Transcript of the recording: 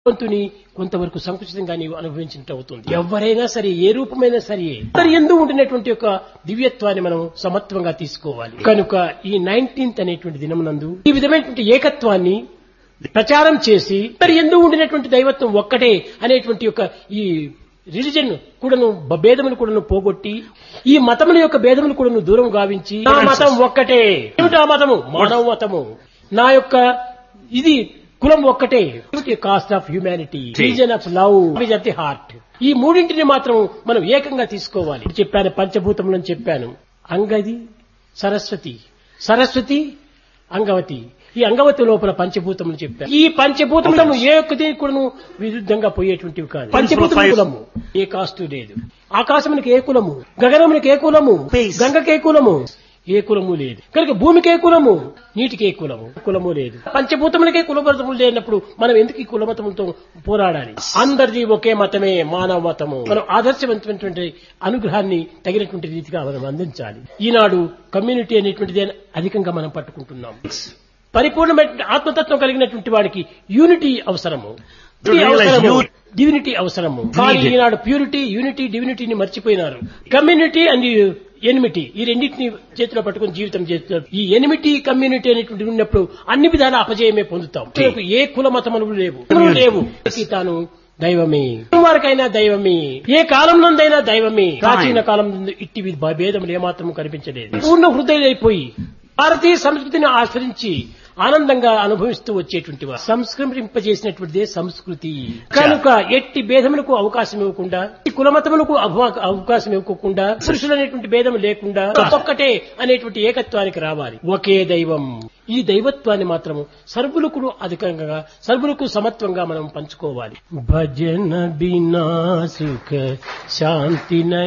భగవంతుని కొంతవరకు సంకుచితంగా నీవు అనుభవించినట్టు అవుతుంది ఎవరైనా సరే ఏ రూపమైనా సరే మరి ఎందు ఉండినటువంటి యొక్క దివ్యత్వాన్ని మనం సమత్వంగా తీసుకోవాలి కనుక ఈ నైన్టీన్త్ అనేటువంటి దినమునందు ఈ విధమైనటువంటి ఏకత్వాన్ని ప్రచారం చేసి మరి ఎందు ఉండినటువంటి దైవత్వం ఒక్కటే అనేటువంటి యొక్క ఈ రిలిజన్ కూడాను బ- భేదములు కూడాను పోగొట్టి ఈ మతముల యొక్క భేదములు కూడాను దూరం గావించి నా మతం ఒక్కటే ఏమిటి ఆ మతము మానవ మతము నా యొక్క ఇది కులం ఒక్కటే caste of humanity reason of love wiz of the heart ఈ మూడింటిని మాత్రం మనం ఏకంగా తీసుకోవాలి చెప్పాను పంచభూతములను చెప్పాను అంగది సరస్వతి సరస్వతి అంగవతి ఈ అంగవతి లోపల పంచభూతములు చెప్పారు ఈ పంచభూతములను ఏ ఒక్కటి కూడాను విరుద్ధంగా పోయేటువంటివి కాదు పంచభూతముల కులము ఏ కాస్టు లేదు ఆకాశమునికి ఏ కులము గగనమునికి ఏ కులము Space. గంగకి ఏ కులము ఏ కులము లేదు కనుక భూమికి ఏ కులము నీటికి ఏ కులము కులము లేదు పంచభూతములకే కులమతములు లేనప్పుడు మనం ఎందుకు ఈ కులమతములతో పోరాడాలి అందరిది ఒకే మతమే మానవ మతము మనం ఆదర్శవంతమైనటువంటి అనుగ్రహాన్ని తగినటువంటి రీతిగా మనం అందించాలి ఈనాడు కమ్యూనిటీ అనేటువంటిది అధికంగా మనం పట్టుకుంటున్నాం పరిపూర్ణమైన ఆత్మతత్వం కలిగినటువంటి వాడికి యూనిటీ అవసరము To realize unity. డివినిటీ అవసరము కానీ Needed. ఈనాడు ప్యూరిటీ యూనిటీ డివినిటీని మర్చిపోయినారు కమ్యూనిటీ అండ్ ఎనిమిటీ ఈ రెండింటిని చేతిలో పట్టుకుని జీవితం చేస్తున్నారు ఈ ఎనిమిటీ కమ్యూనిటీ అనేటువంటి ఉన్నప్పుడు అన్ని విధాల అపజయమే పొందుతాం మనకు ఏ కుల మతములు లేవు కులములు లేవు ప్రతి తాను దైవమే వారికైనా దైవమే ఏ కాలం నందైనా దైవమే ప్రాచీన కాలం నందు ఇట్టి వి- భేదములు ఏమాత్రం కనిపించలేదు పూర్ణ హృదయులైపోయి భారతీయ సంస్కృతిని ఆశ్రయించి ఆనందంగా అనుభవిస్తూ వచ్చేటువంటి వారు సంస్కరింపజేసినటువంటిదే సంస్కృతి కనుక ఎట్టి భేదములకు అవకాశం ఇవ్వకుండా ఈ కులమతములకు అభవ- అవకాశం ఇవ్వకుండా పురుషులు అనేటువంటి భేదం లేకుండా ఒక్కటే అనేటువంటి ఏకత్వానికి రావాలి ఒకే దైవం ఈ దైవత్వాన్ని మాత్రము సర్వులకు అధికంగా సర్వులకు సమత్వంగా మనం పంచుకోవాలి భజన బినా సుఖ శాంతి